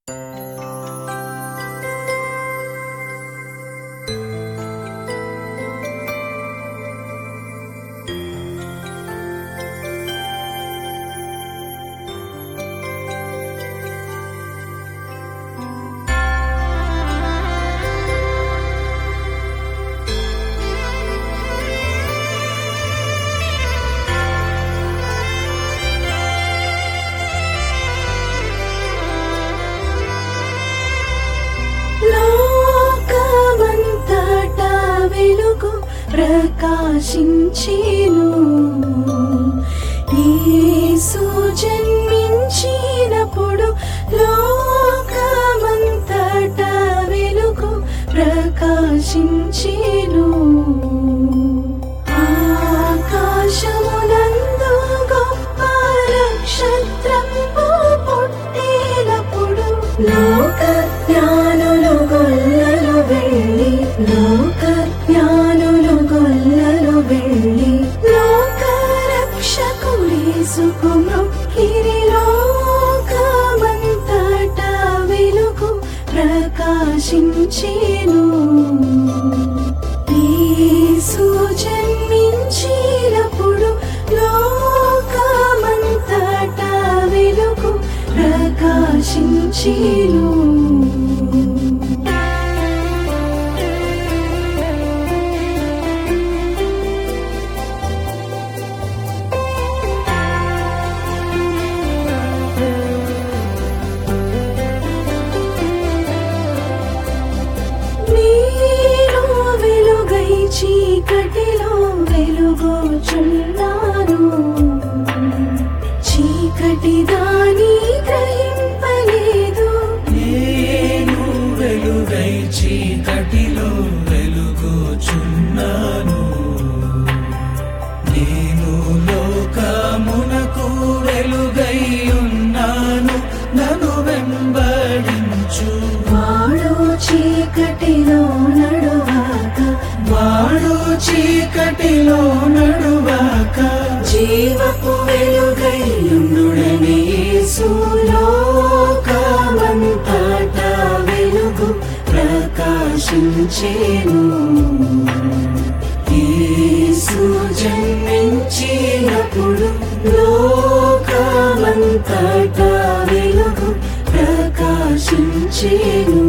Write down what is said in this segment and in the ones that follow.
లోకమంతటా వెలుగు ప్రకాశించేను యేసు జన్మించినప్పుడు లోకమంతటా వెలుగు ప్రకాశించేను ఆకాశమునందు గొప్ప నక్షత్రము పుట్టినప్పుడు లోక జ్ఞానులు గొల్లలు వెళ్ళి లోక జ్ఞానులు గొల్లలు వెళ్ళి లోక రక్షకుడేసుకు మొక్కిరి లోకమంతటా వెలుగు ప్రకాశించేను యేసు జన్మించినప్పుడు లోకమంతటా వెలుగు ప్రకాశించేను నేను వెలుగై చీకటిలో వెలుగోచున్నాను చీకటి దాని గ్రహింపలేదు నేను వెలుగై చీకటిలో వెలుగుచున్నాను నేను లోకమునకు వెలుగై ఉన్నాను నన్ను వెంబడించు వాడు చీకటిలో నడువాక వాడు చీకటిలో నడువాక జీవపు వెలుగై ఉండుడని యేసు లోకమంతటా వెలుగు ప్రకాశించేను యేసు జన్మించినప్పుడు లోకమంతటా వెలుగు ప్రకాశించేను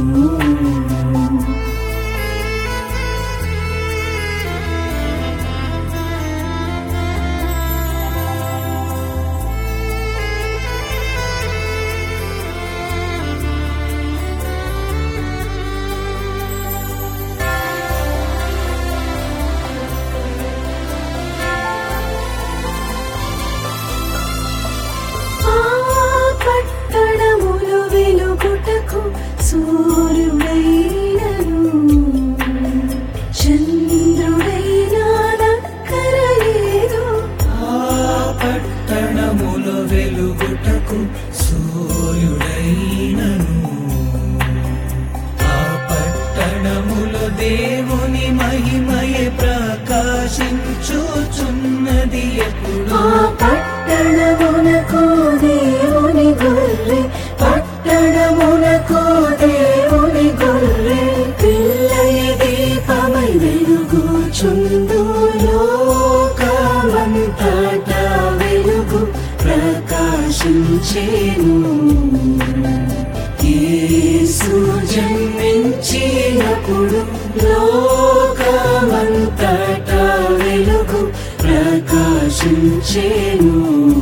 ఆ పట్టణములు వెలుగుటకు సూర్యుడైనను చంద్రుడైనా నక్కరలేదు ఆ పట్టణములో వెలుగుటకు సూర్యుడైనను ఆ పట్టణములో దేవుని మహిమయే ప్రకాశించుచున్నది ఎప్పుడు ఆ పట్టణమునకు దేవుని గొర్రె పట్టణమునకు దేవుని గొర్రె పిల్లయ దీపమై వెలుగుచుందు లోకమంతటా వెలుగు ప్రకాశించేను యేసు జన్మించినప్పుడు లోకమంతటా వెలుగు ప్రకాశించేను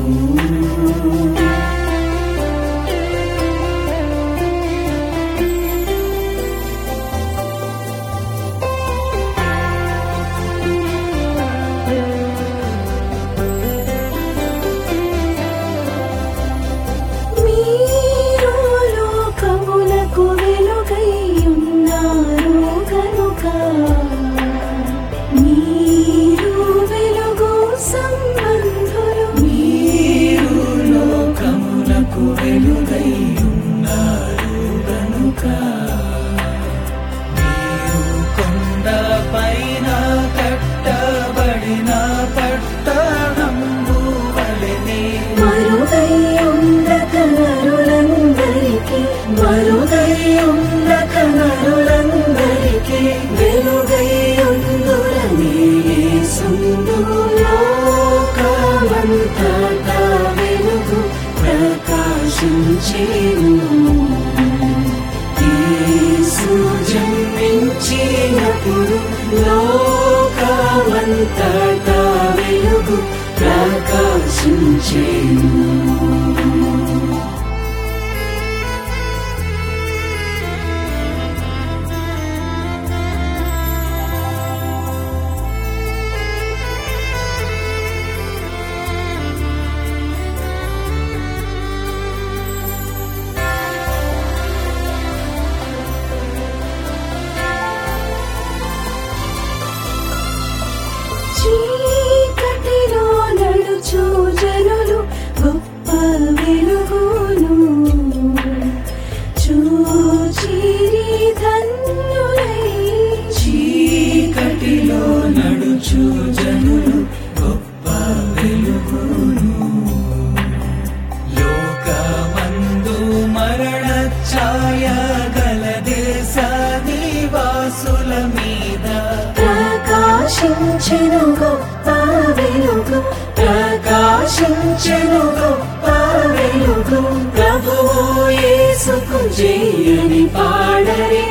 మీరు లోకములకు వెలుగై ఉన్నారు కనుక మీరు వెలుగు సంబంధులు మీరు లోకమునకు వెలుగై ఉన్నారు గనుక మీరు కొండ పైన కట్టబడిన పట్టణంబు వలెనే మరుగై ఉండక నరులందరికీ ప్రకాశించేను యేసు జన్మించినప్పుడు లోకమంతటా వెలుగు ప్రకాశించేను చీకటిలో నడుచు జనులు గొప్ప వెలుగును చూచిరి ధన్యులై చీకటిలో నడుచు జనులు గొప్ప వెలుగును లోకమందు మరణ ఛాయ గల దేశ నివాసుల మీద ప్రకాశించెను గొప్ప వెలుగు ప్రకాశించెను గొప్ప వెలుగు ప్రభువు యేసుకు జయని పాడరి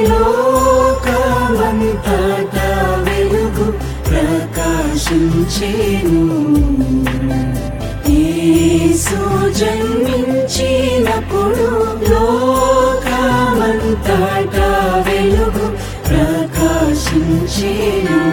లోకమంతటా వెలుగు ప్రకాశించెను యేసు జన్మించినప్పుడు లోకమంతటా వెలుగు ప్రకాశించెను